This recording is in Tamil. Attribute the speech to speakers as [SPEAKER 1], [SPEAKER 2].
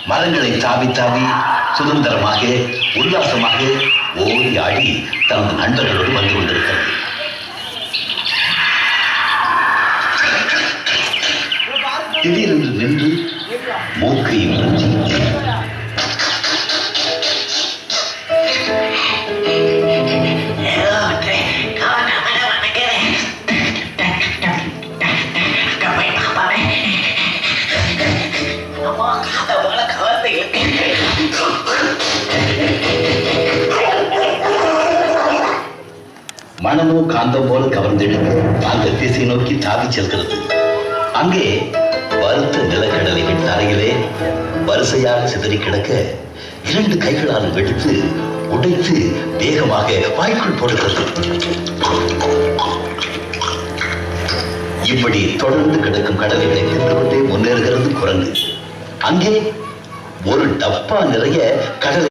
[SPEAKER 1] மரங்களை தாவி தாவி சுதந்திரமாக உல்லாசமாக ஓடி ஆடி தனது நண்பர்களோடு வந்து கொண்டிருக்கிறது திடீரென்று நின்று மூக்கை உறிஞ்சி மனமோ காந்தம் போல கவர்ந்தெடுத்து அந்த திசை நோக்கி தாவிச் செல்கிறது அங்கே வறுத்த நிலக்கடலைகள் தரையிலே வரிசையாக சிதறி கிடக்க இரண்டு கைகளால் வெடித்து உடைத்து வேகமாக வாய்க்குள் போடுகிறது இப்படி தொடர்ந்து கிடக்கும் கடலைகளை தின்று கொண்டே முன்னேறுகிறது குரங்கு அங்கே ஒரு டப்பா நிறைய கடலை